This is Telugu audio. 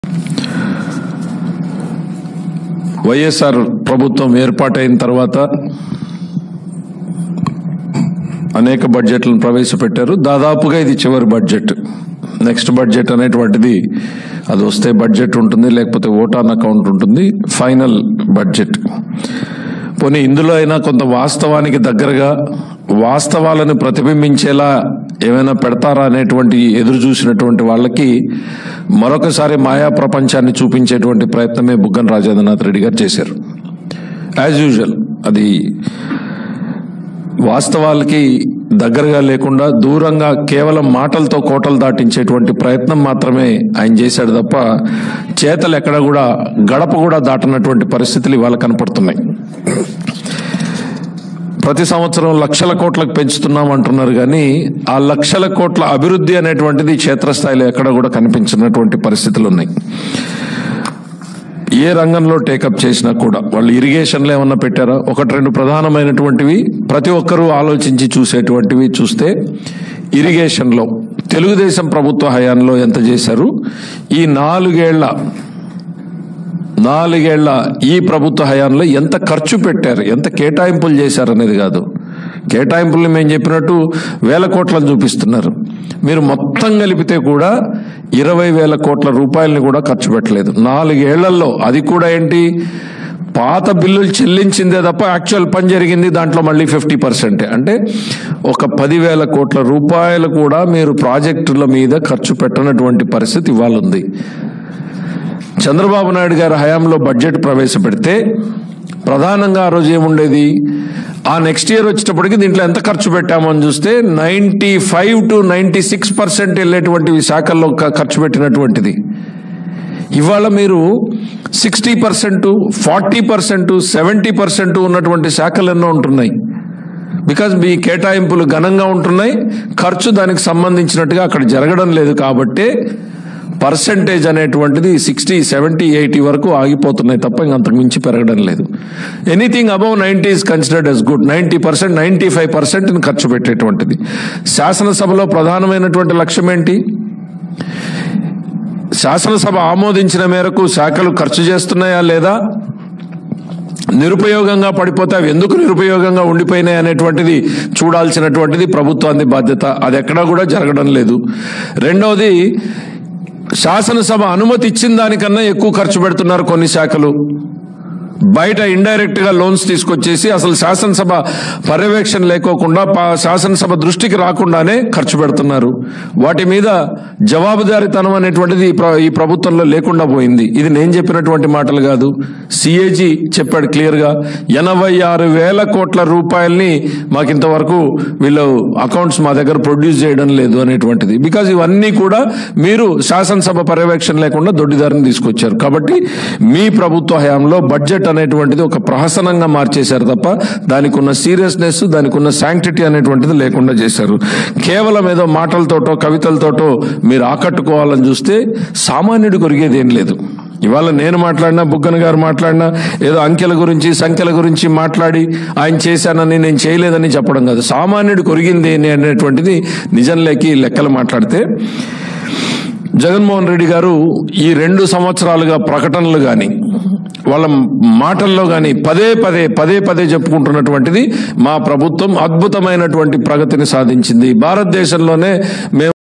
వైఎస్ఆర్ ప్రభుత్వం ఏర్పాటైన తర్వాత అనేక బడ్జెట్లను ప్రవేశపెట్టారు దాదాపుగా ఇది చివరి బడ్జెట్ నెక్స్ట్ బడ్జెట్ అనేటువంటిది అది వస్తే బడ్జెట్ ఉంటుంది లేకపోతే ఓటాన్ అకౌంట్ ఉంటుంది ఫైనల్ బడ్జెట్ పోనీ ఇందులో అయినా కొంత వాస్తవానికి దగ్గరగా వాస్తవాలను ప్రతిబింబించేలా ఏమైనా పెడతారా అనేటువంటి ఎదురు చూసినటువంటి వాళ్ళకి మరొకసారి మాయా ప్రపంచాన్ని చూపించేటువంటి ప్రయత్నమే బుగ్గన రాజేంద్రనాథ్ రెడ్డి గారు చేశారు యాజ్ యూజువల్ అది వాస్తవాలకి దగ్గరగా లేకుండా దూరంగా కేవలం మాటలతో కోటలు దాటించేటువంటి ప్రయత్నం మాత్రమే ఆయన చేశాడు తప్ప చేతలు ఎక్కడ కూడా గడప కూడా దాటనటువంటి పరిస్థితులు ఇవాళ కనపడుతున్నాయి ప్రతి సంవత్సరం లక్షల కోట్లకు పెంచుతున్నాం అంటున్నారు కానీ ఆ లక్షల కోట్ల అభివృద్ధి అనేటువంటిది క్షేత్రస్థాయిలో ఎక్కడ కూడా కనిపించినటువంటి పరిస్థితులు ఉన్నాయి ఏ రంగంలో టేకప్ చేసినా కూడా వాళ్ళు ఇరిగేషన్లో ఏమన్నా పెట్టారా ఒకటి రెండు ప్రధానమైనటువంటివి ప్రతి ఒక్కరూ ఆలోచించి చూసేటువంటివి చూస్తే ఇరిగేషన్లో తెలుగుదేశం ప్రభుత్వ హయాంలో ఎంత చేశారు ఈ నాలుగేళ్ల నాలుగేళ్ల ఈ ప్రభుత్వ హయాంలో ఎంత ఖర్చు పెట్టారు ఎంత కేటాయింపులు చేశారు అనేది కాదు కేటాయింపులు మేము చెప్పినట్టు వేల కోట్లను చూపిస్తున్నారు మీరు మొత్తం కలిపితే కూడా ఇరవై వేల కోట్ల రూపాయలని కూడా ఖర్చు పెట్టలేదు నాలుగేళ్లలో అది కూడా ఏంటి పాత బిల్లులు చెల్లించిందే తప్ప యాక్చువల్ పని జరిగింది దాంట్లో మళ్ళీ ఫిఫ్టీ పర్సెంటే అంటే ఒక పదివేల కోట్ల రూపాయలు కూడా మీరు ప్రాజెక్టుల మీద ఖర్చు పెట్టనటువంటి పరిస్థితి ఇవాళ ఉంది చంద్రబాబు నాయుడు గారి హయాంలో బడ్జెట్ ప్రవేశపెడితే ప్రధానంగా ఆ రోజు ఏముండేది ఆ నెక్స్ట్ ఇయర్ వచ్చేటప్పటికి దీంట్లో ఎంత ఖర్చు పెట్టామని చూస్తే ninety five to ninety six percent వెళ్ళేటువంటి శాఖల్లో ఖ- ఖర్చు పెట్టినటువంటిది ఇవాళ మీరు sixty percent forty percent seventy percent ఉన్నటువంటి శాఖలు ఎన్నో ఉంటున్నాయి బికాజ్ మీ కేటాయింపులు ఘనంగా ఉంటున్నాయి ఖర్చు దానికి సంబంధించినట్టుగా అక్కడ జరగడం లేదు కాబట్టి పర్సెంటేజ్ అనేటువంటిది సిక్స్టీ సెవెంటీ ఎయిటీ వరకు ఆగిపోతున్నాయి తప్ప ఇంక అంతకు మించి పెరగడం లేదు anything above ninety is considered as good ninety percent ninety five percent ఖర్చు పెట్టేటువంటిది శాసనసభలో ప్రధానమైనటువంటి లక్ష్యం ఏంటి శాసనసభ ఆమోదించిన మేరకు శాఖలు ఖర్చు చేస్తున్నాయా లేదా నిరుపయోగంగా పడిపోతే అవి ఎందుకు నిరుపయోగంగా ఉండిపోయినాయి అనేటువంటిది చూడాల్సినటువంటిది ప్రభుత్వాన్ని బాధ్యత అది ఎక్కడా కూడా జరగడం లేదు రెండవది శాసనసభ అనుమతి ఇచ్చిన దానికన్నా ఎక్కువ ఖర్చు పెడుతున్నారు కొన్ని శాఖలు బయట ఇండైరెక్ట్ గా లోన్స్ తీసుకొచ్చేసి అసలు శాసనసభ పర్యవేక్షణ లేకోకుండా పా- శాసనసభ దృష్టికి రాకుండానే ఖర్చు పెడుతున్నారు వాటి మీద జవాబుదారీతనం అనేటువంటిది ఈ ప్ర- ఈ ప్రభుత్వంలో లేకుండా పోయింది ఇది నేను చెప్పినటువంటి మాటలు కాదు సిఏజీ చెప్పాడు క్లియర్ గా ఎనభై ఆరు వేల కోట్ల రూపాయల్ని మాకు ఇంతవరకు వీళ్ళు అకౌంట్స్ మా దగ్గర ప్రొడ్యూస్ చేయడం లేదు అనేటువంటిది బికాజ్ ఇవన్నీ కూడా మీరు శాసనసభ పర్యవేక్షణ లేకుండా దొడ్డిదారిని తీసుకొచ్చారు కాబట్టి మీ ప్రభుత్వ హయాంలో బడ్జెట్ అనేటువంటిది ఒక ప్రహసనంగా మార్చేశారు తప్ప దానికి ఉన్న సీరియస్నెస్ దానికి ఉన్న శాంక్టిటీ అనేటువంటిది లేకుండా చేశారు కేవలం ఏదో మాటలతోటో కవితలతోటో మీరు ఆకట్టుకోవాలని చూస్తే సామాన్యుడి కొరిగేది ఏం లేదు ఇవాళ నేను మాట్లాడినా బుగ్గన గారు మాట్లాడినా ఏదో అంకెల గురించి సంఖ్యల గురించి మాట్లాడి ఆయన చేశానని నేను చేయలేదని చెప్పడం కాదు సామాన్యుడు కొరిగింది ఏంటి అనేటువంటిది నిజంలోకి లెక్కలు మాట్లాడితే జగన్మోహన్ రెడ్డి గారు ఈ రెండు సంవత్సరాలుగా ప్రకటనలు కానీ వాళ్ళ మాటల్లో కానీ పదే పదే పదే పదే చెప్పుకుంటున్నటువంటిది మా ప్రభుత్వం అద్భుతమైనటువంటి ప్రగతిని సాధించింది భారతదేశంలోనే మేము